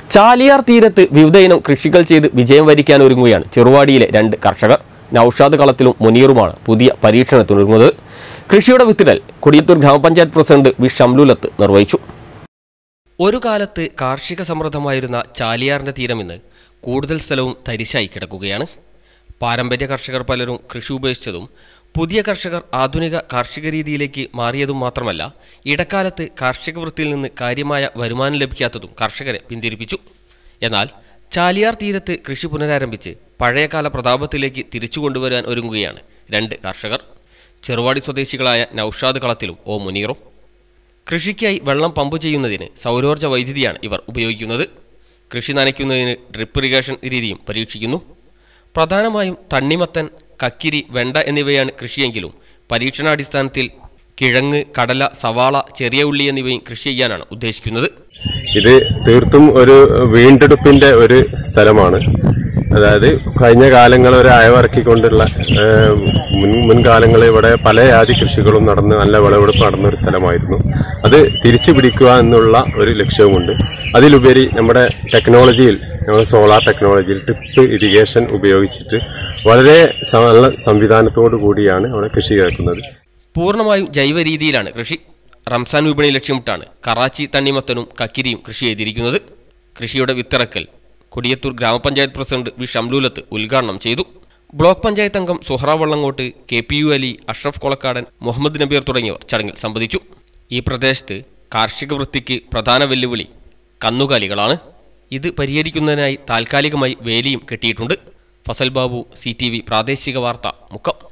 ചാലിയാർ തീരത്ത് വിവിധയിനം കൃഷികൾ ചെയ്ത് വിജയം വരിക്കാൻ ഒരുങ്ങുകയാണ് ചെറുവാടിയിലെ രണ്ട് കർഷകർ നൌഷാദ് കളത്തിലും മുനീറുമാണ് പുതിയ പരീക്ഷണത്തിനൊരുങ്ങുന്നത് കൃഷിയുടെ വിത്തിടൽ കൊടിയത്തൂർ ഗ്രാമപഞ്ചായത്ത് പ്രസിഡന്റ് വി ഷംലൂലത്ത് നിർവഹിച്ചു ഒരു കാലത്ത് കാർഷിക സമൃദ്ധമായിരുന്ന ചാലിയാറിന്റെ തീരമിന്ന് കൂടുതൽ സ്ഥലവും തരിശായി കിടക്കുകയാണ് പാരമ്പര്യ കർഷകർ പലരും കൃഷി ഉപേക്ഷിച്ചതും പുതിയ കർഷകർ ആധുനിക കാർഷിക രീതിയിലേക്ക് മാറിയതും മാത്രമല്ല ഇടക്കാലത്ത് കാർഷിക വൃത്തിയിൽ നിന്ന് കാര്യമായ വരുമാനം ലഭിക്കാത്തതും കർഷകരെ പിന്തിരിപ്പിച്ചു എന്നാൽ ചാലിയാർ തീരത്ത് കൃഷി പുനരാരംഭിച്ച് പഴയകാല പ്രതാപത്തിലേക്ക് തിരിച്ചു കൊണ്ടുവരാൻ ഒരുങ്ങുകയാണ് രണ്ട് കർഷകർ ചെറുവാടി സ്വദേശികളായ നൌഷാദ് കളത്തിലും ഓ മുനീറും കൃഷിക്കായി വെള്ളം പമ്പ് ചെയ്യുന്നതിന് സൗരോർജ്ജ വൈദ്യുതിയാണ് ഇവർ ഉപയോഗിക്കുന്നത് കൃഷി നനയ്ക്കുന്നതിന് ഡ്രിപ്പ് ഇറിഗേഷൻ രീതിയും പരീക്ഷിക്കുന്നു പ്രധാനമായും തണ്ണിമത്തൻ കക്കിരി വെണ്ട എന്നിവയാണ് കൃഷിയെങ്കിലും പരീക്ഷണാടിസ്ഥാനത്തിൽ കിഴങ്ങ് കടല സവാള ചെറിയ ഉള്ളി എന്നിവയും കൃഷി ചെയ്യാനാണ് ഉദ്ദേശിക്കുന്നത് ഇത് തീർത്തും ഒരു വീണ്ടെടുപ്പിന്റെ ഒരു സ്ഥലമാണ് അതായത് കഴിഞ്ഞ കാലങ്ങൾ ഒരു അയവിറക്കിക്കൊണ്ടുള്ള ഏഹ്, മുൻ മുൻകാലങ്ങളിൽ ഇവിടെ പല ജാതി കൃഷികളും നടന്ന് നല്ല വിളവെടുപ്പ് നടന്ന ഒരു സ്ഥലമായിരുന്നു അത് തിരിച്ചു പിടിക്കുക എന്നുള്ള ഒരു ലക്ഷ്യവുമുണ്ട് അതിലുപരി നമ്മുടെ ടെക്നോളജിയിൽ നമ്മുടെ സോളാർ ടെക്നോളജിയിൽ ട്രിപ്പ് ഇറിഗേഷൻ ഉപയോഗിച്ചിട്ട് വളരെ സ- നല്ല സംവിധാനത്തോടു കൂടിയാണ് അവിടെ കൃഷി ഇറക്കുന്നത് പൂർണ്ണമായും ജൈവ രീതിയിലാണ് കൃഷി റംസാൻ വിപണി ലക്ഷ്യമിട്ടാണ് കറാച്ചി തണ്ണിമത്തനും കക്കിരിയും കൃഷി ചെയ്തിരിക്കുന്നത് കൃഷിയുടെ വിത്തിറക്കൽ കൊടിയത്തൂർ ഗ്രാമപഞ്ചായത്ത് പ്രസിഡന്റ് വി ഷംലൂലത്ത് ഉദ്ഘാടനം ചെയ്തു ബ്ലോക്ക് പഞ്ചായത്ത് അംഗം Suhara Vallankott K P U Ali Ashraf Kolakkadan Muhammad Nabeer തുടങ്ങിയവർ ചടങ്ങിൽ സംബന്ധിച്ചു ഈ പ്രദേശത്ത് കാർഷിക വൃത്തിക്ക് പ്രധാന വെല്ലുവിളി കന്നുകാലികളാണ് ഇത് പരിഹരിക്കുന്നതിനായി താൽക്കാലികമായി വേലിയും കെട്ടിയിട്ടുണ്ട് ഫസൽ ബാബു സി പ്രാദേശിക വാർത്ത മുക്കം